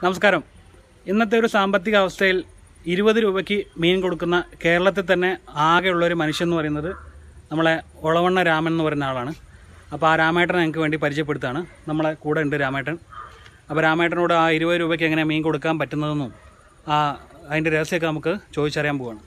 നമസ്കാരം ഇന്നത്തെ ഒരു സാമ്പത്തിക അവസ്ഥയിൽ ഇരുപത് രൂപയ്ക്ക് മീൻ കൊടുക്കുന്ന കേരളത്തിൽ തന്നെ ആകെയുള്ള ഒരു മനുഷ്യൻ എന്ന് പറയുന്നത് നമ്മളെ ഒളവണ്ണ രാമൻ എന്ന് പറയുന്ന ആളാണ് അപ്പോൾ ആ രാമേട്ടനെ ഞങ്ങൾക്ക് വേണ്ടി പരിചയപ്പെടുത്താണ് നമ്മളെ കൂടെ ഉണ്ട് രാമേട്ടൻ അപ്പോൾ രാമേട്ടനോട് ആ ഇരുപത് രൂപയ്ക്ക് എങ്ങനെ മീൻ കൊടുക്കാൻ പറ്റുന്നതെന്നും ആ അതിൻ്റെ രഹസ്യമൊക്കെ നമുക്ക് ചോദിച്ചറിയാൻ പോവാണ്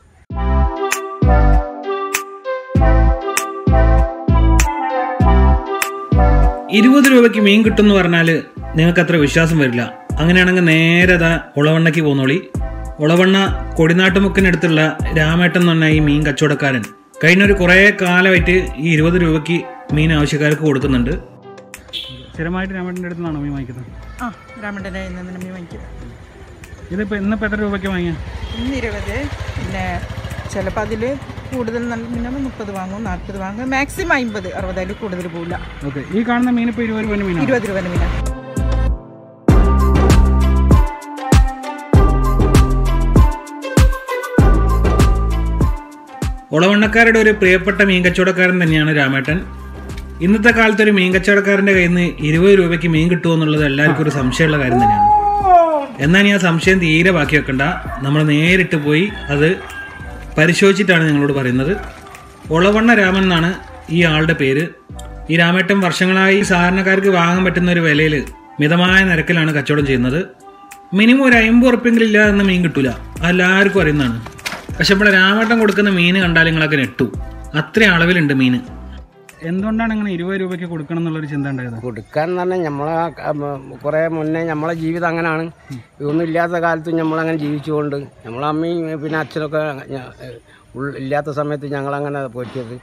ഇരുപത് രൂപയ്ക്ക് മീൻ കിട്ടും എന്ന് പറഞ്ഞാൽ നിങ്ങൾക്ക് അത്ര വിശ്വാസം വരില്ല അങ്ങനെയാണെങ്കിൽ നേരെ ദാ ഉളവണ്ണയ്ക്ക് പോന്നോളി ഉളവണ്ണ കൊടിനാട്ടുമുക്കിനടുത്തുള്ള രാമേട്ടൻ എന്ന് പറഞ്ഞ ഈ മീൻ കച്ചവടക്കാരൻ കഴിഞ്ഞ ഒരു കുറേ കാലമായിട്ട് ഈ ഇരുപത് രൂപയ്ക്ക് മീൻ ആവശ്യക്കാർക്ക് കൊടുക്കുന്നുണ്ട് സ്ഥിരമായിട്ട് രാമേട്ടൻ്റെ അടുത്ത് നിന്നാണോ മീൻ വാങ്ങിക്കുന്നത് ആ രാമണ്ടനെ ഇന്ന് മീൻ വാങ്ങിക്കും ഇതിപ്പോൾ ഇന്നിപ്പോൾ എത്ര രൂപയ്ക്ക് വാങ്ങിയ ഇന്ന് ഇരുപത് പിന്നെ ചിലപ്പോൾ അതിൽ കൂടുതൽ നല്ല മീനാണ് മുപ്പത് വാങ്ങും നാൽപ്പത് വാങ്ങും മാക്സിമം അമ്പത് അറുപതിൽ കൂടുതൽ പോകില്ല ഓക്കെ ഈ കാണുന്ന മീൻ ഇപ്പോൾ ഇരുപത് രൂപ മീനാണ് ഇരുപത് രൂപ മീനാണ് ഉളവണ്ണക്കാരുടെ ഒരു പ്രിയപ്പെട്ട മീൻ കച്ചവടക്കാരൻ തന്നെയാണ് രാമേട്ടൻ ഇന്നത്തെ കാലത്ത് ഒരു മീൻ കച്ചവടക്കാരന്റെ കയ്യിൽ നിന്ന് ഇരുപത് രൂപയ്ക്ക് മീൻ കിട്ടുമോ എന്നുള്ളത് എല്ലാവർക്കും ഒരു സംശയമുള്ള കാര്യം തന്നെയാണ് എന്നാൽ ഇനി ആ സംശയം തീരെ ബാക്കി വെക്കണ്ട നമ്മൾ നേരിട്ട് പോയി അത് പരിശോധിച്ചിട്ടാണ് നിങ്ങളോട് പറയുന്നത് ഉളവണ്ണ രാമൻ എന്നാണ് ഈ ആളുടെ പേര് ഈ രാമേട്ടൻ വർഷങ്ങളായി സാധാരണക്കാർക്ക് വാങ്ങാൻ പറ്റുന്ന ഒരു വിലയിൽ മിതമായ നിരക്കിലാണ് കച്ചവടം ചെയ്യുന്നത് മിനിമം ഒരു അമ്പത് ഉറപ്പെങ്കിലും ഇല്ലാതെ നിന്ന് മീൻ കിട്ടൂല അതെല്ലാവർക്കും അറിയുന്നതാണ് പക്ഷെ ഇവിടെ രാമേട്ടൻ കൊടുക്കുന്ന മീൻ കണ്ടാൽ നിങ്ങളൊക്കെ നെട്ടു അത്രയും അളവിലുണ്ട് മീൻ എന്തുകൊണ്ടാണ് ഇങ്ങനെ ഇരുപത് രൂപയ്ക്ക് കൊടുക്കണം എന്നുള്ളൊരു ചിന്ത ഉണ്ടായത് കൊടുക്കാൻ എന്ന് പറഞ്ഞാൽ നമ്മളെ കുറേ മുന്നേ നമ്മളെ ജീവിതം അങ്ങനെയാണ് ഇതൊന്നും ഇല്ലാത്ത കാലത്ത് നമ്മളങ്ങനെ ജീവിച്ചുകൊണ്ട് നമ്മളെ അമ്മയും പിന്നെ അച്ഛനൊക്കെ ഞ- ഉൾ- ഇല്ലാത്ത സമയത്ത് ഞങ്ങളങ്ങനെ പോറ്റിയത്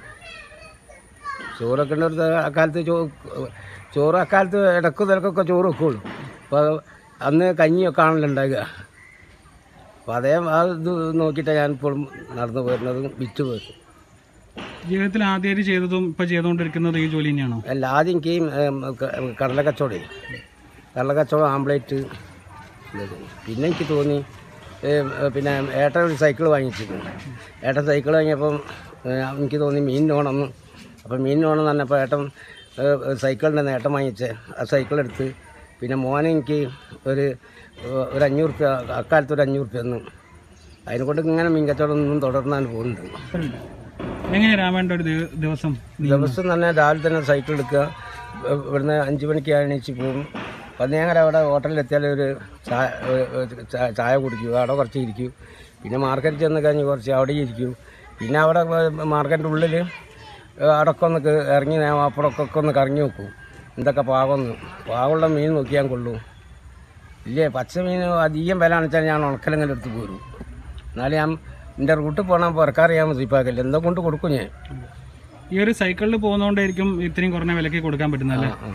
ചോറൊക്കെ ഉണ്ടൊരു അക്കാലത്ത് ചോ ചോറ് അക്കാലത്ത് ഇടക്ക് തിരക്കൊക്കെ ചോറ് വെക്കുള്ളൂ അപ്പോൾ അന്ന് കഞ്ഞിയൊക്കെ ആണല്ലോ ഉണ്ടാകുക അപ്പോൾ അതേ ആ ഇത് നോക്കിയിട്ടാണ് ഞാൻ ഇപ്പോഴും നടന്നു പോരുന്നത് വിറ്റ് പോയത് ജീവിതത്തിൽ ആദ്യമായിട്ട് ചെയ്തതും ഇപ്പൊ ചെയ്തുകൊണ്ടിരിക്കുന്നത് ഈ ജോലി തന്നെയാണോ അല്ല ആദ്യം എനിക്ക് കടലക്കച്ചവടേ കടലക്കച്ചവടം ആംപ്ലേറ്റ് ഇതൊക്കെ. പിന്നെ എനിക്ക് തോന്നി ഏ, ഏ, പിന്നെ ഏട്ടൻ ഒരു സൈക്കിൾ വാങ്ങിച്ചിരുന്നു ഏട്ടൻ സൈക്കിൾ വാങ്ങിയപ്പം ഏ, എനിക്ക് തോന്നി മീൻ വേണമെന്ന് അപ്പം മീൻ വേണമെന്ന് പറഞ്ഞപ്പോൾ ഏട്ടൻ ഏ, ഒരു സൈക്കിളിൻ്റെ നേട്ടം വാങ്ങിച്ച് ആ സൈക്കിൾ എടുത്ത് പിന്നെ മോനെ എനിക്ക് ഒരു ഏ, ഒരു അഞ്ഞൂറ് റുപ്യ അക്കാലത്ത് ഒരു അഞ്ഞൂറ് റുപ്യ തന്നു അതിനെ കൊണ്ട് ഇങ്ങനെ മീൻ കച്ചവടം ഒന്നും തുടർന്നാണ് പോകുന്നുണ്ട് എങ്ങനെയാ രാമേണ്ട ഒരു ദിവ- ദിവസം ദിവസം തന്നെ രാവിലെ തന്നെ സൈക്കിൾ എടുക്കുക ഇവ- ഇവിടുന്ന് അഞ്ച് മണിക്ക് എണീച്ച് പോകും പന്നിയാങ്ങര അവിടെ ഹോട്ടലിലെത്തിയാൽ ഒരു ചായ ഒരു- ഒരു ചാ- ചായ കുടിക്കും അവിടെ കുറച്ച് ഇരിക്കും പിന്നെ മാർക്കറ്റിൽ ചെന്ന് കഴിഞ്ഞ് കുറച്ച് അവിടെ ഇരിക്കും പിന്നെ അവിടെ മാർക്കറ്റിൻ്റെ ഉള്ളിൽ അടക്കം ഒന്ന് കേ- ഇറങ്ങി ഞാൻ അപ്പുറമൊക്കെ ഒന്ന് കറങ്ങി നോക്കും എന്തൊക്കെ പാകമെന്ന് പാകമുള്ള മീൻ നോക്കിയാൽ കൊള്ളൂ ഇല്ലേ പച്ച മീൻ അധികം വില അണിച്ചാൽ ഞാൻ ഉണക്കലെങ്കിലും എടുത്ത് പോരും എന്നാലും ഞാൻ എൻ്റെ റൂട്ടിൽ പോകണം പുറക്കാറിയാൻ മതിപ്പാക്കില്ല എന്തോ കൊണ്ട് കൊടുക്കും ഞാൻ ഈ ഒരു സൈക്കിളിൽ പോകുന്നതുകൊണ്ടായിരിക്കും ഇത്രയും കുറഞ്ഞ വിലക്ക് കൊടുക്കാൻ പറ്റുന്നത് അല്ലേ ആ.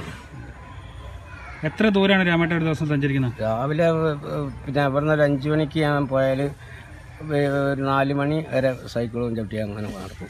എത്ര ദൂരമാണ് രാമേട്ട ഒരു ദിവസം സഞ്ചരിക്കുന്നത് രാവിലെ ഏഹ്, പിന്നെ അവിടുന്ന് ഒരു അഞ്ച് മണിക്ക് ഞാൻ പോയാൽ ഒരു നാല് മണി വരെ സൈക്കിളും ചവിട്ടി അങ്ങനെ നടക്കും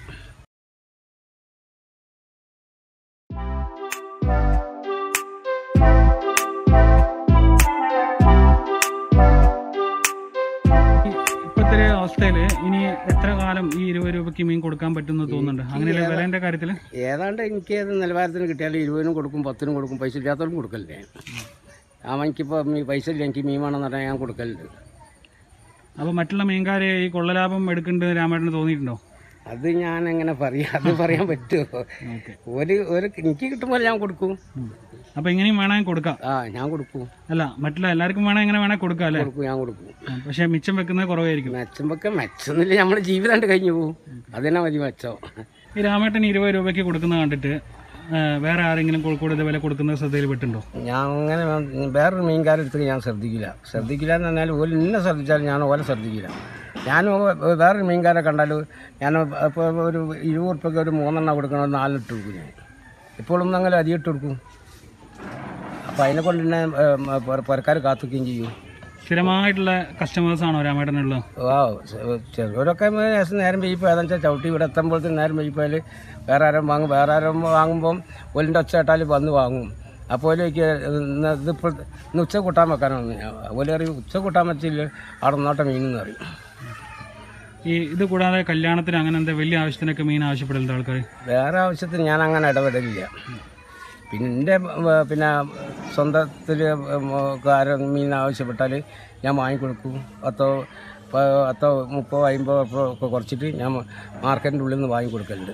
ഇപ്പോഴത്തെ അവസ്ഥയിൽ ഇനി എത്ര കാലം ഈ ഇരുപത് രൂപയ്ക്ക് മീൻ കൊടുക്കാൻ പറ്റുമെന്ന് തോന്നുന്നുണ്ട് അങ്ങനെയല്ല വിലേന്റെ കാര്യത്തിൽ ഏതാണ്ട് എനിക്ക് ഏത് നിലവാരത്തിന് കിട്ടിയാലും ഇരുപതിനും കൊടുക്കും പത്തിനും കൊടുക്കും പൈസ ഇല്ലാത്തവരും കൊടുക്കല്ലേ ആ എനിക്കിപ്പോൾ പൈസ ഇല്ല എനിക്ക് മീൻ വേണമെന്ന് പറഞ്ഞാൽ ഞാൻ കൊടുക്കലുണ്ട് അപ്പോൾ മറ്റുള്ള മീൻകാരെ ഈ കൊള്ളലാഭം എടുക്കേണ്ടത് രാമേട്ടന് തോന്നിയിട്ടുണ്ടോ അത് ഞാൻ എങ്ങനെ പറയാം അത് പറയാൻ പറ്റുമോ ഓക്കെ ഒരു ഒരു എനിക്ക് കിട്ടുമ്പോൾ ഞാൻ കൊടുക്കും അപ്പോൾ ഇങ്ങനെയും വേണമെങ്കിൽ കൊടുക്കാം ആ ഞാൻ കൊടുക്കും അല്ല മറ്റുള്ള എല്ലാവർക്കും വേണേൽ ഇങ്ങനെ വേണേൽ കൊടുക്കാം അല്ലേ കൊടുക്കും ഞാൻ കൊടുക്കും ആ, പക്ഷേ മിച്ചം വെക്കുന്നത് കുറവായിരിക്കും മെച്ചമ്പൊക്കെ മെച്ചൊന്നുമില്ല നമ്മുടെ ജീവിതം കണ്ട് കഴിഞ്ഞു പോകും അതന്നെ മതി മെച്ചം ഈ രാമേട്ടൻ ഇരുപത് രൂപയ്ക്ക് കൊടുക്കുന്നത് കണ്ടിട്ട് ആ, വേറെ ആരെങ്കിലും കോഴിക്കോട് ഇതേപോലെ കൊടുക്കുന്നത് ശ്രദ്ധയിൽ പെട്ടുണ്ടോ ഞാൻ അങ്ങനെ വേ- വേറൊരു മീൻകാരെടുത്ത് ഞാൻ ശ്രദ്ധിക്കില്ല ശ്രദ്ധിക്കില്ല എന്ന് പറഞ്ഞാൽ ഓല് എന്നെ ശ്രദ്ധിച്ചാൽ ഞാൻ ഓലെ ശ്രദ്ധിക്കില്ല ഞാൻ ഓ- വേറൊരു മീൻകാരെ കണ്ടാൽ ഞാൻ ഇപ്പോൾ ഒരു ഇരുപത് ഉറുപ്പൊക്കെ ഒരു മൂന്നെണ്ണം കൊടുക്കണം നാലിട്ട് കൊടുക്കും ഞാൻ ഇപ്പോഴും അങ്ങനെ അധികം ഇട്ട് കൊടുക്കും അപ്പോൾ അതിനെ കൊണ്ട് തന്നെ പുറക്കാർ കാത്തുകയും ചെയ്യും സ്ഥിരമായിട്ടുള്ള കസ്റ്റമേഴ്സ് ആണോ രാമേട്ടനുള്ളത് ആ ചിലവരൊക്കെ നേരം നേരം പെയ്യപ്പോൾ ഏതാണെന്ന് വെച്ചാൽ ചവിട്ടി ഇവിടെ എത്തുമ്പോഴത്തേന് നേരം പെയ്യപ്പോയാൽ വേറെ ആരും വാങ്ങും വേറെ ആരും വാങ്ങുമ്പം ഒലിൻ്റെ ഒച്ച കേട്ടാൽ വന്ന് വാങ്ങും അപ്പോൾ എനിക്ക് ഇതിപ്പോൾ ഇന്ന് ഉച്ച കൂട്ടാൻ വെക്കാനാണ് അതുപോലെ അറിയും ഉച്ച കൂട്ടാൻ വെച്ചില്ല അവിടെ നിന്നോട്ടെ മീനെന്ന് അറിയും ഈ ഇത് കൂടാതെ കല്യാണത്തിന് അങ്ങനെ എന്താ വലിയ ആവശ്യത്തിനൊക്കെ മീൻ ആവശ്യപ്പെടലുണ്ട് ആൾക്കാർ വേറെ ആവശ്യത്തിന് ഞാൻ അങ്ങനെ ഇടപെടലില്ല പിന്നെ എൻ്റെ പിന്നെ സ്വന്തത്തിൽ കാരൻ മീൻ ആവശ്യപ്പെട്ടാൽ ഞാൻ വാങ്ങിക്കൊടുക്കും പത്തോ പ- പത്തോ മുപ്പതോ അമ്പതോ ഉറുപ്പ്യ ഒക്കെ കുറച്ചിട്ട് ഞാൻ മാർക്കറ്റിൻ്റെ ഉള്ളിൽ നിന്ന് വാങ്ങിക്കൊടുക്കലുണ്ട്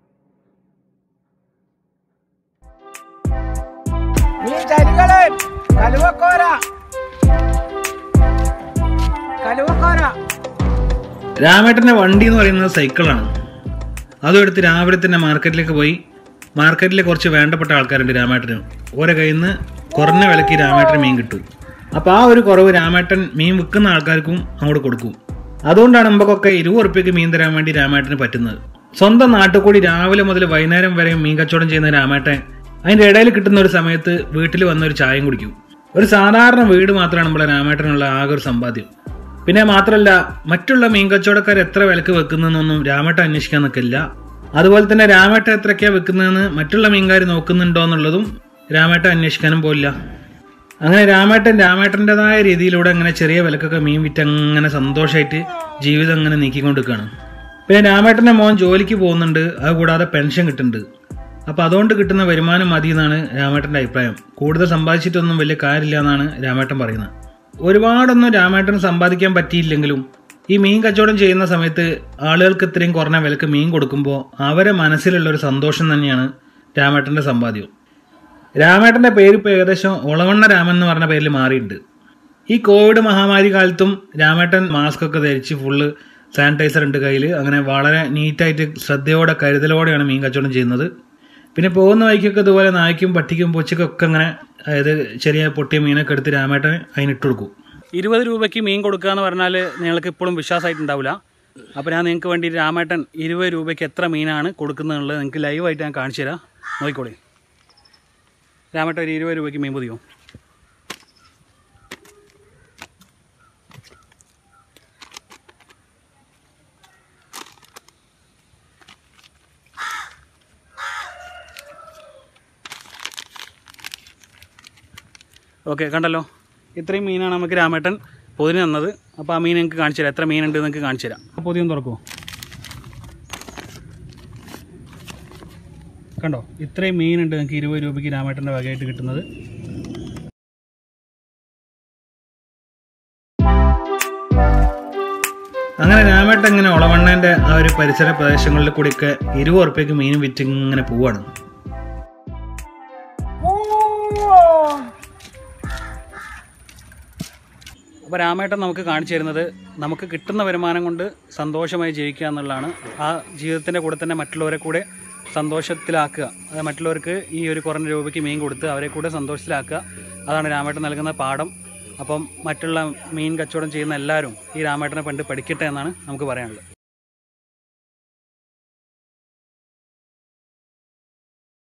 ഈ ചരികളെ കലുവക്കോര കലുവക്കോര രാമേട്ടൻ്റെ വണ്ടി എന്ന് പറയുന്നത് സൈക്കിളാണ് അതും എടുത്ത് രാവിലെ തന്നെ മാർക്കറ്റിലേക്ക് പോയി മാർക്കറ്റിലെ കുറച്ച് വേണ്ടപ്പെട്ട ആൾക്കാരുണ്ട് രാമേട്ടന് ഓരോ കയ്യിൽ നിന്ന് കുറഞ്ഞ വിലയ്ക്ക് രാമേട്ടന് മീൻ കിട്ടും അപ്പോൾ ആ ഒരു കുറവ് രാമേട്ടൻ മീൻ വിൽക്കുന്ന ആൾക്കാർക്കും അങ്ങോട്ട് കൊടുക്കും അതുകൊണ്ടാണ് നമുക്കൊക്കെ ഇരുപത് ഉറുപ്പ്യക്ക് മീൻ തരാൻ വേണ്ടി രാമേട്ടന് പറ്റുന്നത് സ്വന്തം നാട്ടിൽ കൂടി രാവിലെ മുതൽ വൈകുന്നേരം വരെ മീൻ കച്ചവടം ചെയ്യുന്ന രാമേട്ടൻ അതിൻ്റെ ഇടയിൽ കിട്ടുന്ന ഒരു സമയത്ത് വീട്ടിൽ വന്ന ഒരു ചായയും കുടിക്കും ഒരു സാധാരണ വീട് മാത്രമാണ് നമ്മളെ രാമേട്ടനുള്ള ആകെ ഒരു സമ്പാദ്യം പിന്നെ മാത്രമല്ല മറ്റുള്ള മീൻ കച്ചവടക്കാർ എത്ര വിലക്ക് വെക്കുന്നതെന്നൊന്നും രാമേട്ട അന്വേഷിക്കാൻ നിൽക്കില്ല അതുപോലെ തന്നെ രാമേട്ട എത്രയ്ക്കാ വെക്കുന്നതെന്ന് മറ്റുള്ള മീൻകാർ നോക്കുന്നുണ്ടോ എന്നുള്ളതും രാമേട്ട അന്വേഷിക്കാനും പോയില്ല അങ്ങനെ രാമേട്ടൻ രാമേട്ടൻ്റെതായ രീതിയിലൂടെ അങ്ങനെ ചെറിയ വിലക്കൊക്കെ മീൻ വിറ്റ് അങ്ങനെ സന്തോഷമായിട്ട് ജീവിതം അങ്ങനെ നീക്കിക്കൊണ്ടിരിക്കുകയാണ് പിന്നെ രാമേട്ടൻ്റെ മോൻ ജോലിക്ക് പോകുന്നുണ്ട് അത് കൂടാതെ പെൻഷൻ കിട്ടുന്നുണ്ട് അപ്പോൾ അതുകൊണ്ട് കിട്ടുന്ന വരുമാനം മതി എന്നാണ് രാമേട്ടൻ്റെ അഭിപ്രായം കൂടുതൽ സമ്പാദിച്ചിട്ടൊന്നും വലിയ കാര്യമില്ല എന്നാണ് രാമേട്ടൻ പറയുന്നത് ഒരുപാടൊന്നും രാമേട്ടന് സമ്പാദിക്കാൻ പറ്റിയില്ലെങ്കിലും ഈ മീൻ കച്ചവടം ചെയ്യുന്ന സമയത്ത് ആളുകൾക്ക് ഇത്രയും കുറഞ്ഞ വിലക്ക് മീൻ കൊടുക്കുമ്പോൾ അവരെ മനസ്സിലുള്ള ഒരു സന്തോഷം തന്നെയാണ് രാമേട്ടൻ്റെ സമ്പാദ്യം രാമേട്ടൻ്റെ പേര് ഇപ്പോൾ ഏകദേശം ഒളവണ്ണ രാമൻ എന്ന് പറഞ്ഞ പേരിൽ മാറിയിട്ടുണ്ട് ഈ കോവിഡ് മഹാമാരി കാലത്തും രാമേട്ടൻ മാസ്ക് ഒക്കെ ധരിച്ച് ഫുള്ള് സാനിറ്റൈസർ ഉണ്ട് കയ്യിൽ അങ്ങനെ വളരെ നീറ്റായിട്ട് ശ്രദ്ധയോടെ കരുതലോടെയാണ് മീൻ കച്ചവടം ചെയ്യുന്നത് പിന്നെ പോകുന്ന വഴിക്കൊക്കെ ഇതുപോലെ നായ്ക്കും പട്ടിക്കും പൂച്ചയ്ക്കും ഒക്കെ അങ്ങനെ അതായത് ചെറിയ പൊട്ടിയ മീനൊക്കെ എടുത്ത് രാമേട്ടൻ അതിനിട്ട് കൊടുക്കും ഇരുപത് രൂപയ്ക്ക് മീൻ കൊടുക്കുക എന്ന് പറഞ്ഞാൽ നിങ്ങൾക്ക് ഇപ്പോഴും വിശ്വാസമായിട്ടുണ്ടാവില്ല അപ്പോൾ ഞാൻ നിങ്ങൾക്ക് വേണ്ടി രാമേട്ടൻ ഇരുപത് രൂപയ്ക്ക് എത്ര മീനാണ് കൊടുക്കുന്നതെന്നുള്ളത് നിങ്ങൾക്ക് ലൈവായിട്ട് ഞാൻ കാണിച്ചു തരാം നോക്കിക്കോളി രാമേട്ടൻ ഒരു ഇരുപത് രൂപയ്ക്ക് മീൻ പൊതിയോ ഓക്കെ കണ്ടല്ലോ ഇത്രയും മീനാണ് നമുക്ക് രാമേട്ടൻ പൊതിന് തന്നത് അപ്പോൾ ആ മീൻ നിങ്ങൾക്ക് കാണിച്ചു തരാം എത്ര മീനുണ്ട് നിങ്ങൾക്ക് കാണിച്ചു തരാം പൊതിയൊന്ന് തുറക്കുമോ കണ്ടോ ഇത്രയും മീനുണ്ട് നിങ്ങൾക്ക് ഇരുപത് രൂപയ്ക്ക് രാമേട്ടൻ്റെ വകയായിട്ട് കിട്ടുന്നത് അങ്ങനെ രാമേട്ടൻ ഇങ്ങനെ ഒളവണ്ണേൻ്റെ ആ ഒരു പരിസര പ്രദേശങ്ങളിൽ കൂടിയൊക്കെ ഇരുപത് ഉറുപ്പ്യക്ക് മീൻ വിറ്റ് ഇങ്ങനെ പോവാണ് അപ്പോൾ രാമേട്ടൻ നമുക്ക് കാണിച്ചു തരുന്നത് നമുക്ക് കിട്ടുന്ന വരുമാനം കൊണ്ട് സന്തോഷമായി ജീവിക്കുക എന്നുള്ളതാണ് ആ ജീവിതത്തിൻ്റെ കൂടെ തന്നെ മറ്റുള്ളവരെ കൂടെ സന്തോഷത്തിലാക്കുക അത് മറ്റുള്ളവർക്ക് ഈ ഒരു കുറഞ്ഞ രൂപയ്ക്ക് മീൻ കൊടുത്ത് അവരെ കൂടെ സന്തോഷത്തിലാക്കുക അതാണ് രാമേട്ടൻ നൽകുന്ന പാഠം അപ്പം മറ്റുള്ള മീൻ കച്ചവടം ചെയ്യുന്ന എല്ലാവരും ഈ രാമേട്ടനെ പണ്ട് പഠിക്കട്ടെ എന്നാണ് നമുക്ക് പറയാനുള്ളത്